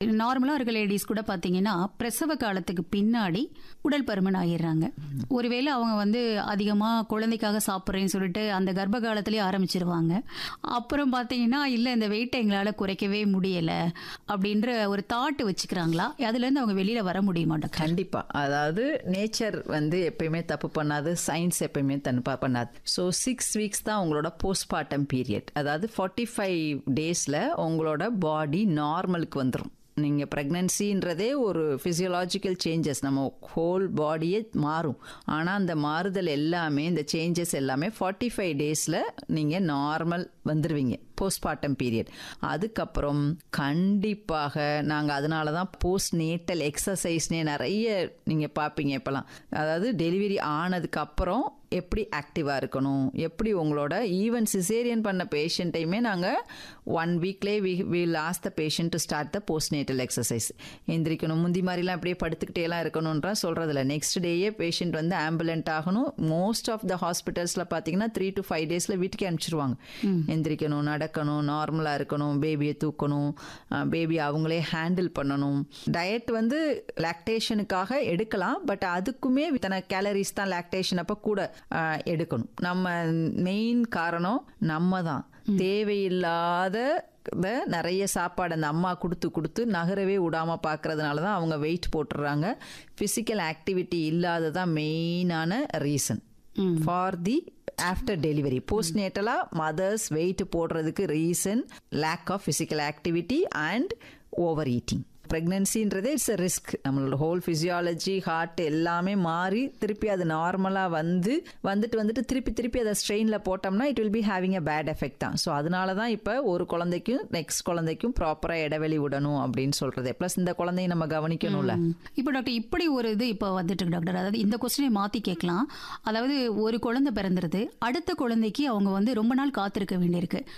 நார்மலா இருக்க லேடிஸ் கூட பாத்தீங்கன்னா பிரசவ காலத்துக்கு பின்னாடி உடல் பருமன் ஆயிடுறாங்க ஒருவேளை அவங்க வந்து அதிகமா குழந்தைக்காக சாப்பிட்றேன்னு சொல்லிட்டு அந்த கர்ப்ப காலத்திலேயே ஆரம்பிச்சிருவாங்க அப்புறம் பாத்தீங்கன்னா இல்ல இந்த வெயிட்டை எங்களால குறைக்கவே முடியல அப்படின்ற ஒரு தாட் வச்சுக்கிறாங்களா அதுல இருந்து அவங்க வெளியில வர முடியுமா டாக்டர் கண்டிப்பா அதாவது நேச்சர் வந்து எப்பயுமே தப்பு பண்ணாது சயின்ஸ் எப்பயுமே தப்பு பண்ணாது ஸோ சிக்ஸ் வீக்ஸ் தான் உங்களோட போஸ்ட்மார்ட்டம் பீரியட் அதாவது ஃபார்ட்டி ஃபைவ் டேஸில் உங்களோட பாடி நார்மலுக்கு வந்துடும் நீங்கள் ப்ரெக்னன்சின்றதே ஒரு ஃபிசியலாஜிக்கல் சேஞ்சஸ் நம்ம ஹோல் பாடியே மாறும் ஆனால் அந்த மாறுதல் எல்லாமே இந்த சேஞ்சஸ் எல்லாமே ஃபார்ட்டி ஃபைவ் டேஸில் நீங்கள் நார்மல் வந்துடுவீங்க போஸ்ட்மார்ட்டம் பீரியட் அதுக்கப்புறம் கண்டிப்பாக நாங்கள் அதனால தான் போஸ்ட் நேட்டல் எக்ஸசைஸ்னே நிறைய நீங்கள் பார்ப்பீங்க இப்போலாம் அதாவது டெலிவரி ஆனதுக்கப்புறம் எப்படி ஆக்டிவாக இருக்கணும் எப்படி உங்களோட ஈவன் சிசேரியன் பண்ண பேஷண்ட்டையுமே நாங்கள் ஒன் வீக்லேயே we we last the patient to start the post natal exercise எந்திரிக்கணும் முந்தி மாதிரிலாம் அப்படியே படுத்துக்கிட்டேலாம் இருக்கணுன்றா சொல்கிறதில்ல நெக்ஸ்ட் டேயே பேஷண்ட் வந்து ஆம்புலண்ட் ஆகணும் மோஸ்ட் ஆஃப் த ஹாஸ்பிட்டல்ஸில் பார்த்தீங்கன்னா த்ரீ டு ஃபைவ் டேஸில் வீட்டுக்கு அனுப்பிச்சிருவாங்க எந்திரிக்கணும் நடக்கணும் நார்மலாக இருக்கணும் பேபியை தூக்கணும் பேபி அவங்களே ஹேண்டில் பண்ணணும் டயட் வந்து லாக்டேஷனுக்காக எடுக்கலாம் பட் அதுக்குமே இத்தனை கேலரிஸ் தான் லாக்டேஷன் அப்போ கூட ஆஹ், எடுக்கணும் நம்ம மெயின் காரணம் நம்ம தான் தேவையில்லாத இத நிறைய சாப்பாடு அந்த அம்மா கொடுத்து கொடுத்து நகரவே விடாம பார்க்கறதுனால தான் அவங்க வெயிட் போட்டுடுறாங்க ஃபிசிக்கல் ஆக்டிவிட்டி இல்லாததான் மெயினான reason for the after delivery post நேட்டலாக மதர்ஸ் வெயிட் போடுறதுக்கு reason lack of physical activity and over eating ப்ரெக்னன்சின்றதே இட்ஸ் அ ரிஸ்க் நம்மளோட ஹோல் ஃபிசியாலஜி ஹார்ட் எல்லாமே மாறி திருப்பி அது நார்மலாக வந்து வந்துட்டு வந்துட்டு திருப்பி திருப்பி அதை ஸ்ட்ரெயினில் போட்டோம்னா it will be having a bad effect தான் ஸோ அதனால தான் இப்போ ஒரு குழந்தைக்கும் நெக்ஸ்ட் குழந்தைக்கும் ப்ராப்பராக இடைவெளி விடணும் அப்படின்னு சொல்கிறது ப்ளஸ் இந்த குழந்தைய நம்ம கவனிக்கணும்ல இப்போ டாக்டர் இப்படி ஒரு இது இப்போ வந்துட்டு இருக்கு டாக்டர் அதாவது இந்த கொஸ்டினை மாத்தி கேட்கலாம் அதாவது ஒரு குழந்தை பிறந்துருது அடுத்த குழந்தைக்கு அவங்க வந்து ரொம்ப நாள் காத்திருக்க வேண்டியிருக்கு